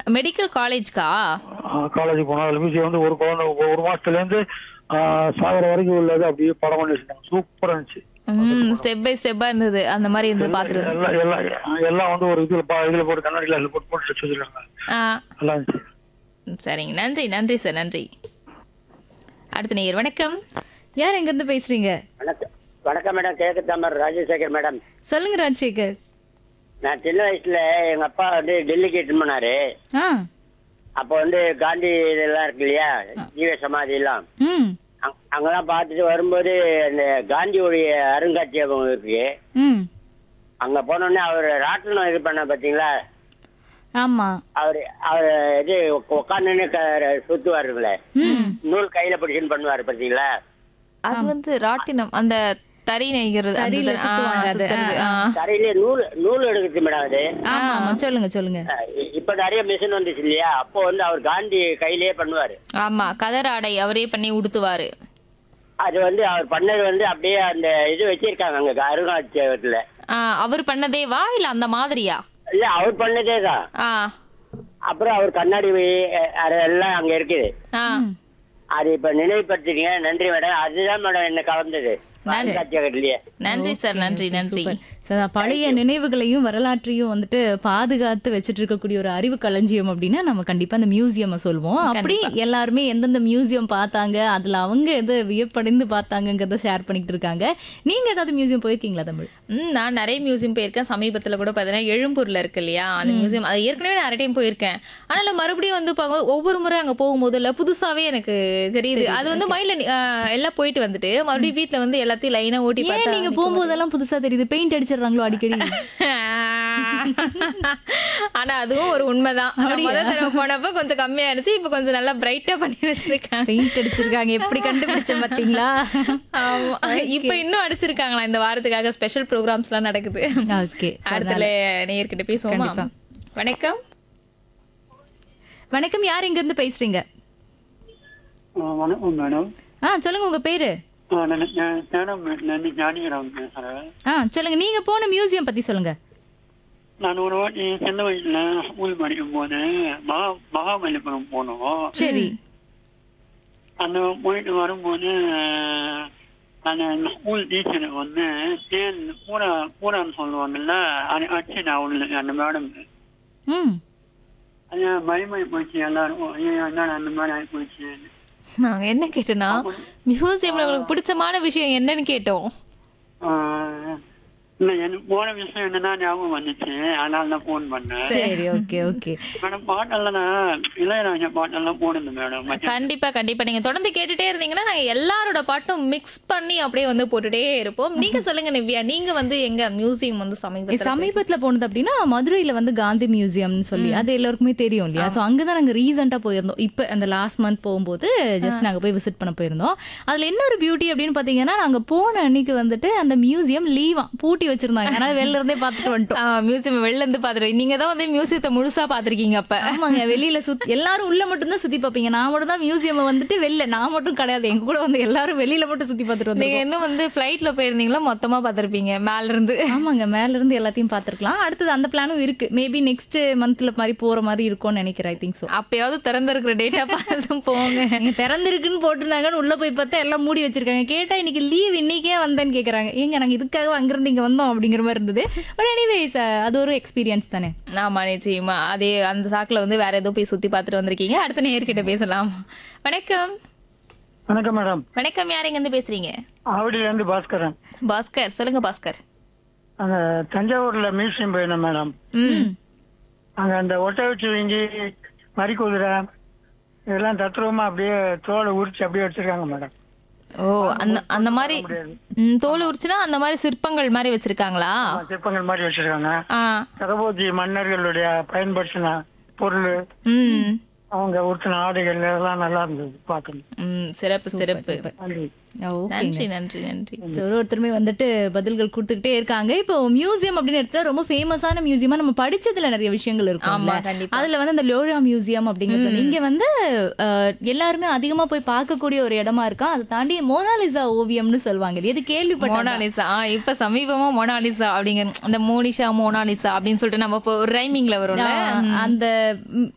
Medical காலேஜ்க்கா college போனோம் அதில் museum வந்து ஒரு குழந்தை ஒரு மாசத்துலேருந்து சாகர வரைக்கும் உள்ளது அப்படியே படம் பண்ணி வச்சிருந்தாங்க சூப்பராக இருந்துச்சு ம் ஸ்டெப் பை ஸ்டெப்பா இருந்தது அந்த மாதிரி இருந்தது பாத்துருந்தேன் எல்லாம் எல்லாம் எல்லாம் வந்து ஒரு இதில் இதில் போட்டு கண்ணாடி கிளாஸில் போட்டு போட்டு வச்சு வச்சிருக்காங்க ஆ நல்லா இருந்துச்சு சரிங்க நன்றி நன்றி சார் நன்றி அடுத்த நேயர் வணக்கம் யார் எங்க இருந்து பேசுறீங்க வணக்கம் வணக்கம் மேடம் கிழக்கு தாமர் ராஜசேகர் மேடம் சொல்லுங்க ராஜசேகர் நான் சின்ன வயசுல எங்க அப்பா வந்து டெல்லிக்கு இட்டுன்னு போனாரு ஆ அப்போ வந்து காந்தி இதெல்லாம் இருக்கு இல்லையா ஜீவ சமாதி எல்லாம் ம் அங்க- அங்கெல்லாம் பார்த்துட்டு வரும்போது அந்த காந்தியுடைய அருங்காட்சியகம் இருக்கு ம் அங்க போனோடனே அவர் ராட்டினம் இது பண்ண பாத்தீங்களா ஆமா அவர் அவர் இது உட்காந்துன்னு சுத்துவாருங்களே நூல் கையில பிடிச்சுன்னு பண்ணுவாரு பாத்தீங்களா அது வந்து ராட்டினம் அந்த தறி நெய்கிறது அந்த தறியில த- ஆ, சுத்துவாங்க அது. சுத்துறது, ஆ. தரையிலே நூல் நூல் எடுக்குது மேடம் அது ஆமா ஆமா சொல்லுங்க சொல்லுங்க அஹ் இப்ப நிறைய மிஷின் வந்துச்சு இல்லையா அப்போ வந்து அவர் காந்தி கையிலேயே பண்ணுவாரு ஆமா கதர் ஆடை அவரே பண்ணி உடுத்துவாரு அது வந்து அவர் பண்ணது வந்து அப்படியே அந்த இது வச்சிருக்காங்க அங்க அருங்காட்சியகத்துல ஆ, அவர் பண்ணதேவா இல்ல அந்த மாதிரியா இல்ல அவர் பண்ணதே தான் ஆ அப்புறம் அவர் கண்ணாடி அஹ், அது எல்லாம் அங்க இருக்குது ஆ அது இப்ப நினைவுபடுத்திட்டீங்க நன்றி மேடம் அதுதான் மேடம் என்ன கவர்ந்தது அருங்காட்சியகத்திலேயே நன்றி சார் நன்றி நன்றி சூப்பர் So, பழைய நினைவுகளையும் வரலாற்றையும் வந்துட்டு பாதுகாத்து வச்சிட்டு இருக்கக்கூடிய ஒரு அறிவு களஞ்சியம் அப்படின்னா நம்ம கண்டிப்பா அந்த மியூசியம் சொல்லுவோம் அப்படி எல்லாருமே எந்தெந்த மியூசியம் பார்த்தாங்க அதுல அவங்க எது வியப்படைந்து பார்த்தாங்கங்கிறத ஷேர் பண்ணிட்டு இருக்காங்க நீங்க ஏதாவது மியூசியம் போயிருக்கீங்களா தமிழ் ம் நான் நிறைய மியூசியம் போயிருக்கேன் சமீபத்துல கூட பார்த்தீங்கன்னா எழும்பூர்ல இருக்கு இல்லையா அந்த மியூசியம் அது ஏற்கனவே நிறைய டைம் போயிருக்கேன் ஆனாலும் மறுபடியும் வந்து பாக்க ஒவ்வொரு முறை அங்க போகும்போது இல்ல புதுசாவே எனக்கு தெரியுது அது வந்து மைண்ட்ல எல்லாம் போயிட்டு வந்துட்டு மறுபடியும் வீட்ல வந்து எல்லாத்தையும் லைனா ஓட்டி ஏன் பார்த்தா நீங்க போகும்போதெல்லாம் புதுசா தெரியுது பெயிண்ட் அடிச்சிடுறாங்களோ அடிக்கடி ஆனா அதுவும் ஒரு உண்மைதான் நான் முதல் தடவை போனப்ப கொஞ்சம் கம்மியா இருந்துச்சு இப்ப கொஞ்சம் நல்லா பிரைட்டா பண்ணி வச்சிருக்கேன் பெயிண்ட் அடிச்சிருக்காங்க எப்படி கண்டுபிடிச்சேன் பாத்தீங்களா ஆமா இப்ப இன்னும் அடிச்சிருக்காங்களா இந்த வாரத்துக்காக ஸ்பெஷல் ப்ரோக்ராம்ஸ் எல்லாம் நடக்குது ஓகே அடுத்துல நேயர்கிட்ட பேசுவோமா கண்டிப்பா. வணக்கம் வணக்கம் யார் எங்க இருந்து பேசுறீங்க வணக்கம் மேடம் ஆ சொல்லுங்க உங்க பேரு மேடம் நான் ஞானிகராம் பேசுகிறேன் ஆ சொல்லுங்க நீங்க போன மியூசியம் பத்தி சொல்லுங்க நான் ஒரு வாட்டி சின்ன வயசுல ஸ்கூல் படிக்கும் போது மகா மகாபலிபுரம் போனோம் சரி அந்த போயிட்டு வரும்போது அந்த ஸ்கூல் டீச்சருக்கு வந்து தேன் பூரா பூரான்னு சொல்லுவாங்கல்ல அது அடிச்சு நான் உள்ள அந்த மேடம் ம் அது பயமாயி போச்சு எல்லாரும் ஐயோ என்னடா அந்த மாதிரி ஆகி போச்சு நாங்க என்ன கேட்டோம்னா மியூசியம்ல உங்களுக்கு பிடிச்சமான விஷயம் என்னன்னு கேட்டோம் இல்லை எனக்கு போன விஷயம் என்னன்னா ஞாபகம் வந்துச்சு அதனால தான் ஃபோன் பண்ணேன் சரி ஓகே ஓகே மேடம் பாட்டெல்லாம் நான் இளையராஜா பாட்டெல்லாம் போடுது மேடம் கண்டிப்பா கண்டிப்பா நீங்க தொடர்ந்து கேட்டுட்டே இருந்தீங்கன்னா நாங்க எல்லாரோட பாட்டும் மிக்ஸ் பண்ணி அப்படியே வந்து போட்டுட்டே இருப்போம் நீங்க சொல்லுங்க நிவ்யா நீங்க வந்து எங்க மியூசியம் வந்து சமீபத்துல சமீபத்துல போனது அப்படின்னா மதுரையில வந்து காந்தி மியூசியம்னு சொல்லி அது எல்லாருக்குமே தெரியும் இல்லையா சோ அங்கதான் நாங்க ரீசெண்டா போயிருந்தோம் இப்ப அந்த லாஸ்ட் மந்த் போகும்போது ஜஸ்ட் நாங்க போய் விசிட் பண்ண போயிருந்தோம் அதுல என்ன ஒரு பியூட்டி அப்படின்னு பாத்தீங்கன்னா நாங்க போன அன்னைக்கு வந்துட்டு அந்த மியூசியம் லீவா பூட்டி வச்சிருந்தாங்க அதனால வெளில இருந்தே பாத்துட்டு வந்துட்டோம் மியூசியம் வெளில இருந்து பாத்துருக்கீங்க நீங்க தான் வந்து மியூசியத்தை முழுசா பாத்திருக்கீங்க அப்ப ஆமாங்க வெளியில சுத்தி எல்லாரும் உள்ள மட்டும் தான் சுத்தி பாப்பீங்க நான் மட்டும் தான் மியூசியம் வந்துட்டு வெளில நான் மட்டும் கிடையாது எங்க கூட வந்து எல்லாரும் வெளியில மட்டும் சுத்தி பார்த்துட்டு நீங்க வந்தோம் இன்னும் வந்து ஃபிளைட்ல போயிருந்தீங்களா மொத்தமா பாத்திருப்பீங்க மேல இருந்து ஆமாங்க மேல இருந்து எல்லாத்தையும் பார்த்திருக்கலாம் அடுத்தது அந்த பிளானும் இருக்கு மேபி நெக்ஸ்ட் மந்த்ல மாதிரி போற மாதிரி இருக்கும்னு நினைக்கிறேன் ஐ திங்க் சோ அப்பயாவது திறந்திருக்கிற டேட்டா பார்த்து போங்க நீங்க திறந்திருக்குன்னு போட்டிருந்தாங்கன்னு உள்ள போய் பார்த்தா எல்லாம் மூடி வச்சிருக்காங்க கேட்டா இன்னைக்கு லீவ் இன்னைக்கே வந்தேன்னு கேக்குறாங்க ஏங்க நாங்க இதுக்காக அங்கிருந்து இங்க வந்தோம் அப்படிங்கிற மாதிரி இருந்தது பட் எனிவேஸ் அது ஒரு எக்ஸ்பீரியன்ஸ் தானே ஆமா நிச்சயமா அதே அந்த சாக்குல வந்து வேற ஏதோ போய் சுத்தி பார்த்துட்டு வந்திருக்கீங்க அடுத்த நேர்கிட்ட பேசலாம் வணக்கம் வணக்கம் மேடம் வணக்கம் யார் எங்க இருந்து பேசுறீங்க ஆவடியிலேருந்து பாஸ்கரன் பாஸ்கர் சொல்லுங்க பாஸ்கர் அங்க தஞ்சாவூர்ல மியூசியம் போயிருந்தேன் மேடம் ம் அங்க அந்த ஒட்டை வச்சு வீங்கி மறி குதிரை இதெல்லாம் தத்ரூபமா அப்படியே தோலை உரிச்சு அப்படியே வச்சிருக்காங்க மேடம் ஓ அந்த அந்த மாதிரி ம், தோல் உரிச்சுனா அந்த மாதிரி சிற்பங்கள் மாதிரி வச்சிருக்காங்களா சிற்பங்கள் மாதிரி வச்சிருக்காங்க ஆ சரபோஜி மன்னர்களுடைய பயன்படுத்தின பொருள் ம் அவங்க உடுத்தின ஆடைகள் இதெல்லாம் நல்லா இருந்தது பார்க்கணும் ம் சிறப்பு சிறப்பு நன்றி ஓகே நன்றி நன்றி நன்றி ஒரு ஒருத்தருமே வந்துட்டு பதில்கள் கொடுத்துக்கிட்டே இருக்காங்க இப்போ மியூசியம் அப்படின்னு எடுத்தா ரொம்ப ஃபேமஸான மியூசியமா நம்ம படிச்சதுல நிறைய விஷயங்கள் இருக்கும் ஆமா, கண்டிப்பா. அதுல வந்து அந்த லோரா மியூசியம் அப்படிங்கிறது இங்க வந்து அஹ், எல்லாருமே அதிகமா போய் பார்க்கக்கூடிய ஒரு இடமா இருக்கா அதை தாண்டி மோனாலிசா ஓவியம்னு சொல்லுவாங்க இது கேள்விப்பட்ட மோனாலிசா ஆ இப்ப சமீபமா மோனாலிசா அப்படிங்க அந்த மோனிஷா மோனாலிசா அப்படின்னு சொல்லிட்டு நம்ம இப்போ ஒரு ரைமிங்ல வரும்ல அந்த ம்,